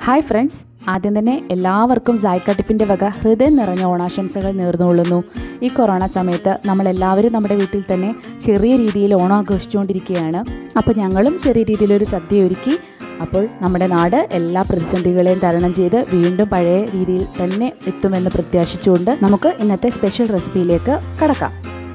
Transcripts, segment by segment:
hi friends ആദ്യം തന്നെ എല്ലാവർക്കും സായ്ക്ക ടിഫിൻ്റെ വക ഹൃദയം നിറഞ്ഞ ഓണാശംസകൾ നേർന്നുകൊള്ളുന്നു ഈ കൊറോണ സമയത്ത് നമ്മളെല്ലാവരും നമ്മുടെ വീട്ടിൽ തന്നെ ചെറിയ രീതിയിൽ ഓണം ആഘോഷിച്ചുകൊണ്ടിരിക്കുകയാണ് അപ്പോൾ ഞങ്ങളും ചെറിയ രീതിയിലൊരു സദ്യ ഒരുക്കി അപ്പോൾ നമ്മുടെ നാട് എല്ലാ പ്രതിസന്ധികളെയും തരണം ചെയ്ത് വീണ്ടും പഴയ രീതിയിൽ തന്നെ എത്തുമെന്ന് പ്രത്യാശിച്ചുകൊണ്ട് നമുക്ക് ഇന്നത്തെ സ്പെഷ്യൽ റെസിപ്പിയിലേക്ക് കടക്കാം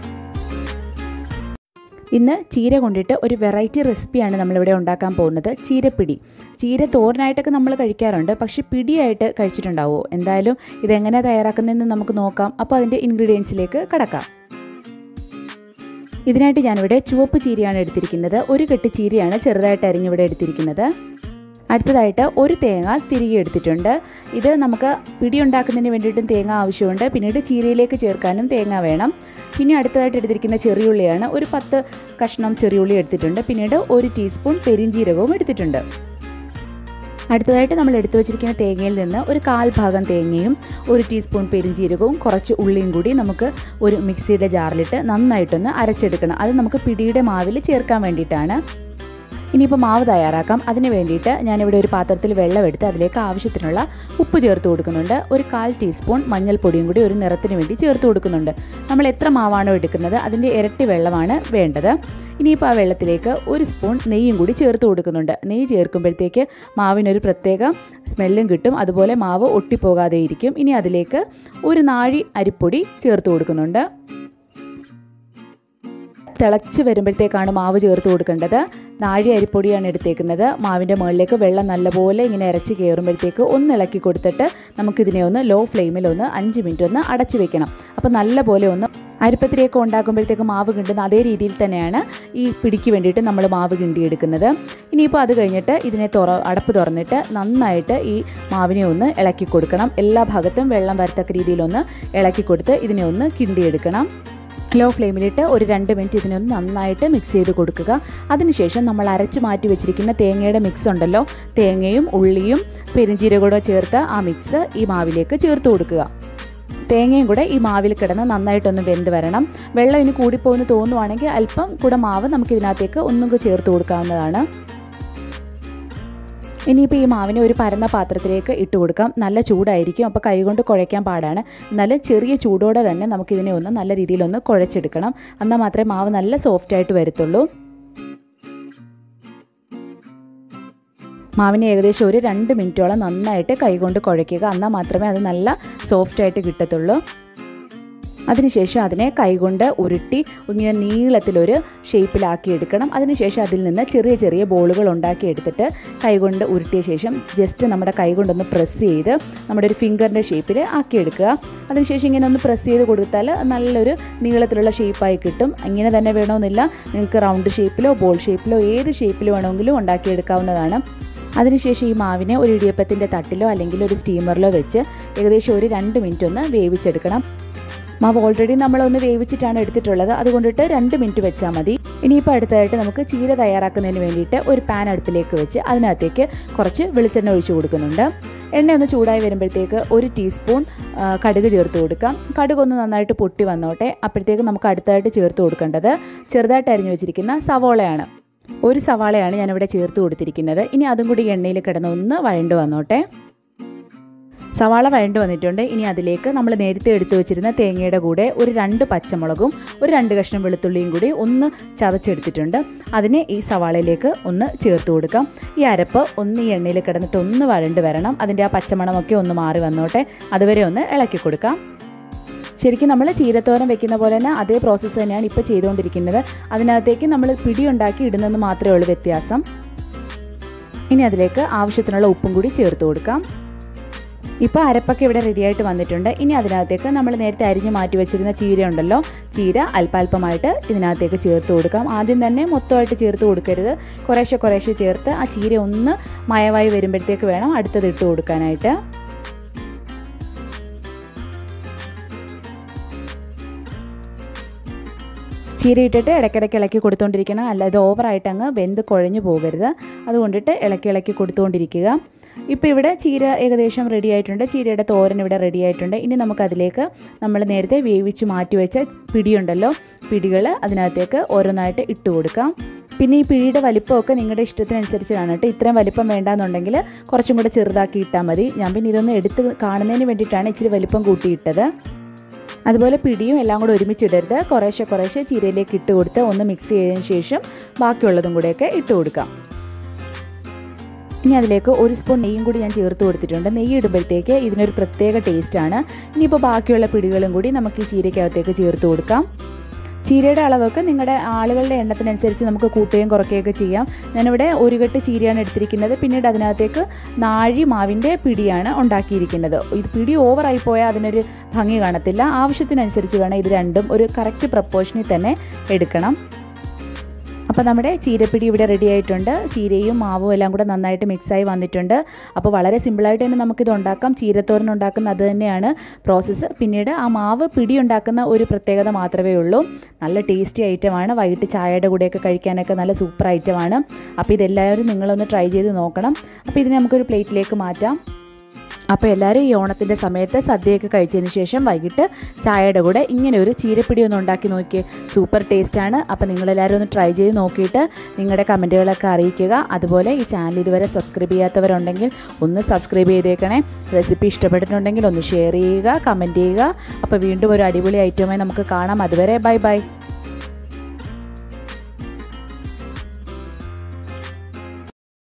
ഇന്ന് ചീര കൊണ്ടിട്ട് ഒരു വെറൈറ്റി റെസിപ്പിയാണ് നമ്മളിവിടെ ഉണ്ടാക്കാൻ പോകുന്നത് ചീരപ്പിടി ചീര തോരനായിട്ടൊക്കെ നമ്മൾ കഴിക്കാറുണ്ട് പക്ഷേ പിടിയായിട്ട് കഴിച്ചിട്ടുണ്ടാവുമോ എന്തായാലും ഇതെങ്ങനെ തയ്യാറാക്കുന്നതെന്ന് നമുക്ക് നോക്കാം അപ്പോൾ അതിൻ്റെ ഇൻഗ്രീഡിയൻസിലേക്ക് കടക്കാം ഇതിനായിട്ട് ഞാനിവിടെ ചുവപ്പ് ചീരയാണ് എടുത്തിരിക്കുന്നത് ഒരു കെട്ട് ചീരയാണ് ചെറുതായിട്ട് അരിഞ്ഞിവിടെ എടുത്തിരിക്കുന്നത് അടുത്തതായിട്ട് ഒരു തേങ്ങ തിരികെ എടുത്തിട്ടുണ്ട് ഇത് നമുക്ക് പിടി ഉണ്ടാക്കുന്നതിന് വേണ്ടിയിട്ടും തേങ്ങ ആവശ്യമുണ്ട് പിന്നീട് ചീരയിലേക്ക് ചേർക്കാനും തേങ്ങ വേണം പിന്നെ അടുത്തതായിട്ട് എടുത്തിരിക്കുന്ന ചെറിയുള്ളിയാണ് ഒരു പത്ത് കഷ്ണം ചെറിയുള്ളി എടുത്തിട്ടുണ്ട് പിന്നീട് ഒരു ടീസ്പൂൺ പെരിഞ്ചീരകവും എടുത്തിട്ടുണ്ട് അടുത്തതായിട്ട് നമ്മൾ എടുത്തു വെച്ചിരിക്കുന്ന തേങ്ങയിൽ നിന്ന് ഒരു കാൽ ഭാഗം തേങ്ങയും ഒരു ടീസ്പൂൺ പെരിഞ്ചീരകവും കുറച്ച് ഉള്ളിയും കൂടി നമുക്ക് ഒരു മിക്സിയുടെ ജാറിലിട്ട് നന്നായിട്ടൊന്ന് അരച്ചെടുക്കണം അത് നമുക്ക് പിടിയുടെ മാവിൽ ചേർക്കാൻ വേണ്ടിയിട്ടാണ് ഇനിയിപ്പോൾ മാവ് തയ്യാറാക്കാം അതിന് വേണ്ടിയിട്ട് ഞാനിവിടെ ഒരു പാത്രത്തിൽ വെള്ളം എടുത്ത് അതിലേക്ക് ആവശ്യത്തിനുള്ള ഉപ്പ് ചേർത്ത് കൊടുക്കുന്നുണ്ട് ഒരു കാൽ ടീസ്പൂൺ മഞ്ഞൾപ്പൊടിയും കൂടി ഒരു നിറത്തിന് വേണ്ടി ചേർത്ത് കൊടുക്കുന്നുണ്ട് നമ്മൾ എത്ര മാവാണോ എടുക്കുന്നത് അതിൻ്റെ ഇരട്ടി വെള്ളമാണ് വേണ്ടത് ഇനിയിപ്പോൾ ആ വെള്ളത്തിലേക്ക് ഒരു സ്പൂൺ നെയ്യും കൂടി ചേർത്ത് കൊടുക്കുന്നുണ്ട് നെയ്യ് ചേർക്കുമ്പോഴത്തേക്ക് മാവിനൊരു പ്രത്യേക സ്മെല്ലും കിട്ടും അതുപോലെ മാവ് ഒട്ടിപ്പോകാതെ ഇരിക്കും ഇനി അതിലേക്ക് ഒരു നാഴി അരിപ്പൊടി ചേർത്ത് കൊടുക്കുന്നുണ്ട് തിളച്ച് വരുമ്പോഴത്തേക്കാണ് മാവ് ചേർത്ത് കൊടുക്കേണ്ടത് നാഴി അരിപ്പൊടിയാണ് എടുത്തേക്കുന്നത് മാവിൻ്റെ മുകളിലേക്ക് വെള്ളം നല്ലപോലെ ഇങ്ങനെ ഇറച്ചി കയറുമ്പോഴത്തേക്ക് ഒന്ന് ഇളക്കി കൊടുത്തിട്ട് നമുക്കിതിനെ ഒന്ന് ലോ ഫ്ലെയിമിൽ ഒന്ന് അഞ്ച് മിനിറ്റ് ഒന്ന് അടച്ചു വെക്കണം അപ്പോൾ നല്ലപോലെ ഒന്ന് അരിപ്പത്തിരിയൊക്കെ ഉണ്ടാക്കുമ്പോഴത്തേക്ക് മാവ് കിണ്ടുന്ന അതേ രീതിയിൽ തന്നെയാണ് ഈ പിടിക്ക് വേണ്ടിയിട്ട് നമ്മൾ മാവ് കിണ്ടിയെടുക്കുന്നത് ഇനിയിപ്പോൾ അത് കഴിഞ്ഞിട്ട് ഇതിനെ തുറ അടപ്പ് തുറന്നിട്ട് നന്നായിട്ട് ഈ മാവിനെ ഒന്ന് ഇളക്കി കൊടുക്കണം എല്ലാ ഭാഗത്തും വെള്ളം വരത്തക്ക രീതിയിലൊന്ന് ഇളക്കി കൊടുത്ത് ഇതിനെ ഒന്ന് കിണ്ടിയെടുക്കണം ലോ ഫ്ലെയിമിലിട്ട് ഒരു രണ്ട് മിനിറ്റ് ഇതിനൊന്ന് നന്നായിട്ട് മിക്സ് ചെയ്ത് കൊടുക്കുക അതിനുശേഷം നമ്മൾ അരച്ച് മാറ്റി വെച്ചിരിക്കുന്ന തേങ്ങയുടെ മിക്സ് ഉണ്ടല്ലോ തേങ്ങയും ഉള്ളിയും പെരിഞ്ചീരകൂടെ ചേർത്ത് ആ മിക്സ് ഈ മാവിലേക്ക് ചേർത്ത് കൊടുക്കുക തേങ്ങയും കൂടെ ഈ മാവിൽ കിടന്ന് നന്നായിട്ടൊന്ന് വെന്ത് വരണം വെള്ളം ഇനി കൂടിപ്പോകുന്നു തോന്നുവാണെങ്കിൽ അല്പം കൂടെ മാവ് നമുക്ക് ഇതിനകത്തേക്ക് ഒന്നും കൂടി ചേർത്ത് കൊടുക്കാവുന്നതാണ് ഇനിയിപ്പോൾ ഈ മാവിനെ ഒരു പരന്ന പാത്രത്തിലേക്ക് ഇട്ട് കൊടുക്കാം നല്ല ചൂടായിരിക്കും അപ്പോൾ കൈകൊണ്ട് കുഴയ്ക്കാൻ പാടാണ് എന്നാലും ചെറിയ ചൂടോടെ തന്നെ നമുക്കിതിനെ ഒന്ന് നല്ല രീതിയിലൊന്ന് കുഴച്ചെടുക്കണം എന്നാൽ മാത്രമേ മാവ് നല്ല സോഫ്റ്റായിട്ട് വരത്തുള്ളൂ മാവിനെ ഏകദേശം ഒരു രണ്ട് മിനിറ്റോളം നന്നായിട്ട് കൈകൊണ്ട് കുഴയ്ക്കുക എന്നാൽ മാത്രമേ അത് നല്ല സോഫ്റ്റായിട്ട് കിട്ടത്തുള്ളൂ അതിനുശേഷം അതിനെ കൈകൊണ്ട് ഉരുട്ടി ഇങ്ങനെ നീളത്തിലൊരു ഷേപ്പിലാക്കി എടുക്കണം അതിനുശേഷം അതിൽ നിന്ന് ചെറിയ ചെറിയ ബോളുകൾ ഉണ്ടാക്കി എടുത്തിട്ട് കൈകൊണ്ട് ഉരുട്ടിയ ശേഷം ജസ്റ്റ് നമ്മുടെ കൈ കൊണ്ടൊന്ന് പ്രസ് ചെയ്ത് നമ്മുടെ ഒരു ഫിംഗറിൻ്റെ ഷേപ്പിൽ ആക്കിയെടുക്കുക അതിനുശേഷം ഇങ്ങനെ ഒന്ന് പ്രസ് ചെയ്ത് കൊടുത്താൽ നല്ലൊരു നീളത്തിലുള്ള ഷേപ്പായി കിട്ടും ഇങ്ങനെ തന്നെ വേണമെന്നില്ല നിങ്ങൾക്ക് റൗണ്ട് ഷേപ്പിലോ ബോൾ ഷേപ്പിലോ ഏത് ഷേപ്പിൽ വേണമെങ്കിലും ഉണ്ടാക്കിയെടുക്കാവുന്നതാണ് അതിനുശേഷം ഈ മാവിനെ ഒരു ഇടിയപ്പത്തിൻ്റെ തട്ടിലോ അല്ലെങ്കിൽ ഒരു സ്റ്റീമറിലോ വെച്ച് ഏകദേശം ഒരു രണ്ട് മിനിറ്റ് ഒന്ന് വേവിച്ചെടുക്കണം മാവ് ഓൾറെഡി നമ്മളൊന്ന് വേവിച്ചിട്ടാണ് എടുത്തിട്ടുള്ളത് അതുകൊണ്ടിട്ട് രണ്ട് മിനിറ്റ് വെച്ചാൽ മതി ഇനിയിപ്പോൾ അടുത്തതായിട്ട് നമുക്ക് ചീര തയ്യാറാക്കുന്നതിന് വേണ്ടിയിട്ട് ഒരു പാൻ അടുപ്പിലേക്ക് വെച്ച് അതിനകത്തേക്ക് കുറച്ച് വെളിച്ചെണ്ണ ഒഴിച്ചു കൊടുക്കുന്നുണ്ട് എണ്ണ ഒന്ന് ചൂടായി വരുമ്പോഴത്തേക്ക് ഒരു ടീസ്പൂൺ കടുക് ചേർത്ത് കൊടുക്കാം കടുക് ഒന്ന് നന്നായിട്ട് പൊട്ടി വന്നോട്ടെ അപ്പോഴത്തേക്ക് നമുക്ക് അടുത്തതായിട്ട് ചേർത്ത് കൊടുക്കേണ്ടത് ചെറുതായിട്ട് അരിഞ്ഞു വെച്ചിരിക്കുന്ന സവോളയാണ് ഒരു സവാളയാണ് ഞാനിവിടെ ചേർത്ത് കൊടുത്തിരിക്കുന്നത് ഇനി അതും കൂടി എണ്ണയിൽ കിടന്ന് ഒന്ന് വഴണ്ടു വന്നോട്ടെ സവാള വഴണ്ടു വന്നിട്ടുണ്ട് ഇനി അതിലേക്ക് നമ്മൾ നേരത്തെ എടുത്തു വെച്ചിരുന്ന തേങ്ങയുടെ കൂടെ ഒരു രണ്ട് പച്ചമുളകും ഒരു രണ്ട് കഷ്ണം വെളുത്തുള്ളിയും കൂടി ഒന്ന് ചതച്ചെടുത്തിട്ടുണ്ട് അതിനെ ഈ സവാളയിലേക്ക് ഒന്ന് ചേർത്ത് കൊടുക്കാം ഈ അരപ്പ് ഒന്ന് ഈ എണ്ണയിൽ കിടന്നിട്ട് ഒന്ന് വഴണ്ട് വരണം അതിൻ്റെ ആ പച്ചമണമൊക്കെ ഒന്ന് മാറി വന്നോട്ടെ അതുവരെ ഒന്ന് ഇളക്കി കൊടുക്കാം ശരിക്കും നമ്മൾ ചീരത്തോരൻ വെക്കുന്ന പോലെ തന്നെ അതേ പ്രോസസ്സ് തന്നെയാണ് ഇപ്പോൾ ചെയ്തുകൊണ്ടിരിക്കുന്നത് അതിനകത്തേക്ക് നമ്മൾ പിടി ഉണ്ടാക്കി ഇടുന്നെന്ന് മാത്രമേ ഉള്ളൂ വ്യത്യാസം ഇനി അതിലേക്ക് ആവശ്യത്തിനുള്ള ഉപ്പും കൂടി ചേർത്ത് കൊടുക്കാം ഇപ്പോൾ അരപ്പൊക്കെ ഇവിടെ റെഡിയായിട്ട് വന്നിട്ടുണ്ട് ഇനി അതിനകത്തേക്ക് നമ്മൾ നേരത്തെ അരിഞ്ഞ് മാറ്റി വെച്ചിരുന്ന ചീര ഉണ്ടല്ലോ ചീര അല്പാൽപമായിട്ട് ഇതിനകത്തേക്ക് ചേർത്ത് കൊടുക്കാം ആദ്യം തന്നെ മൊത്തമായിട്ട് ചേർത്ത് കൊടുക്കരുത് കുറേശ്ശെ കുറേശ്ശെ ചേർത്ത് ആ ചീര ഒന്ന് മയമായി വരുമ്പോഴത്തേക്ക് വേണം അടുത്തത് ഇട്ട് കൊടുക്കാനായിട്ട് ചീര ഇട്ടിട്ട് ഇടയ്ക്കിടയ്ക്ക് ഇളക്കി കൊടുത്തുകൊണ്ടിരിക്കണം അല്ല ഇത് ഓവറായിട്ട് അങ്ങ് വെന്ത് കുഴഞ്ഞു പോകരുത് അതുകൊണ്ടിട്ട് ഇളക്കി ഇളക്കി കൊടുത്തുകൊണ്ടിരിക്കുക ഇപ്പോൾ ഇവിടെ ചീര ഏകദേശം റെഡി ആയിട്ടുണ്ട് ചീരയുടെ തോരൻ ഇവിടെ റെഡി ആയിട്ടുണ്ട് ഇനി നമുക്കതിലേക്ക് നമ്മൾ നേരത്തെ വേവിച്ച് മാറ്റി വെച്ച പിടിയുണ്ടല്ലോ പിടികൾ അതിനകത്തേക്ക് ഓരോന്നായിട്ട് ഇട്ട് കൊടുക്കാം പിന്നെ ഈ പിഴിയുടെ വലിപ്പമൊക്കെ നിങ്ങളുടെ ഇഷ്ടത്തിനനുസരിച്ച് കാണും കേട്ടോ ഇത്രയും വലിപ്പം വേണ്ടാന്നുണ്ടെങ്കിൽ കുറച്ചും കൂടെ ചെറുതാക്കി ഇട്ടാൽ മതി ഞാൻ പിന്നെ ഇതൊന്ന് എടുത്ത് കാണുന്നതിന് വേണ്ടിയിട്ടാണ് ഇച്ചിരി വലിപ്പം കൂട്ടിയിട്ടത് അതുപോലെ പിടിയും എല്ലാം കൂടെ ഒരുമിച്ചിടരുത് കുറേശ്ശെ കുറേശ്ശെ ചീരയിലേക്ക് ഇട്ട് കൊടുത്ത് ഒന്ന് മിക്സ് ചെയ്തതിന് ശേഷം ബാക്കിയുള്ളതും കൂടെയൊക്കെ ഇട്ട് കൊടുക്കാം ഇനി അതിലേക്ക് ഒരു സ്പൂൺ നെയ്യും കൂടി ഞാൻ ചേർത്ത് കൊടുത്തിട്ടുണ്ട് നെയ്യ് ഇടുമ്പോഴത്തേക്ക് ഇതിനൊരു പ്രത്യേക ടേസ്റ്റാണ് ഇനിയിപ്പോൾ ബാക്കിയുള്ള പിടികളും കൂടി നമുക്ക് ഈ ചീരയ്ക്കകത്തേക്ക് ചേർത്ത് കൊടുക്കാം ചീരയുടെ അളവൊക്കെ നിങ്ങളുടെ ആളുകളുടെ എണ്ണത്തിനനുസരിച്ച് നമുക്ക് കൂട്ടുകയും കുറയ്ക്കുകയൊക്കെ ചെയ്യാം ഞാനിവിടെ ഒരു കെട്ട് ചീരയാണ് എടുത്തിരിക്കുന്നത് പിന്നീട് അതിനകത്തേക്ക് നാഴി മാവിൻ്റെ പിടിയാണ് ഉണ്ടാക്കിയിരിക്കുന്നത് ഇത് പിടി ഓവറായി പോയാൽ അതിനൊരു ഭംഗി കാണത്തില്ല ആവശ്യത്തിനനുസരിച്ച് വേണം ഇത് രണ്ടും ഒരു കറക്റ്റ് പ്രപ്പോർഷനിൽ തന്നെ എടുക്കണം അപ്പോൾ നമ്മുടെ ചീരപ്പിടി ഇവിടെ റെഡി ആയിട്ടുണ്ട് ചീരയും മാവും എല്ലാം കൂടെ നന്നായിട്ട് മിക്സായി വന്നിട്ടുണ്ട് അപ്പോൾ വളരെ സിമ്പിളായിട്ട് തന്നെ നമുക്കിത് ഉണ്ടാക്കാം ചീരത്തോരൻ ഉണ്ടാക്കുന്ന അത് തന്നെയാണ് പ്രോസസ്സ് പിന്നീട് ആ മാവ് പിടി ഉണ്ടാക്കുന്ന ഒരു പ്രത്യേകത മാത്രമേ ഉള്ളൂ നല്ല ടേസ്റ്റി ഐറ്റമാണ് വൈകിട്ട് ചായയുടെ കൂടെയൊക്കെ കഴിക്കാനൊക്കെ നല്ല സൂപ്പർ ഐറ്റമാണ് അപ്പോൾ ഇതെല്ലാവരും നിങ്ങളൊന്ന് ട്രൈ ചെയ്ത് നോക്കണം അപ്പോൾ ഇതിനെ നമുക്കൊരു പ്ലേറ്റിലേക്ക് മാറ്റാം അപ്പോൾ എല്ലാവരും ഈ ഓണത്തിൻ്റെ സമയത്ത് സദ്യയൊക്കെ കഴിച്ചതിന് ശേഷം വൈകിട്ട് ചായയുടെ കൂടെ ഇങ്ങനെ ഒരു ചീരപ്പിടി ഒന്ന് ഉണ്ടാക്കി നോക്കിയേ സൂപ്പർ ടേസ്റ്റാണ് അപ്പോൾ നിങ്ങളെല്ലാവരും ഒന്ന് ട്രൈ ചെയ്ത് നോക്കിയിട്ട് നിങ്ങളുടെ കമൻറ്റുകളൊക്കെ അറിയിക്കുക അതുപോലെ ഈ ചാനൽ ഇതുവരെ സബ്സ്ക്രൈബ് ചെയ്യാത്തവരുണ്ടെങ്കിൽ ഒന്ന് സബ്സ്ക്രൈബ് ചെയ്തേക്കണേ റെസിപ്പി ഇഷ്ടപ്പെട്ടിട്ടുണ്ടെങ്കിൽ ഒന്ന് ഷെയർ ചെയ്യുക കമൻറ്റ് ചെയ്യുക അപ്പോൾ വീണ്ടും ഒരു അടിപൊളി ഐറ്റമായി നമുക്ക് കാണാം അതുവരെ ബൈ ബൈ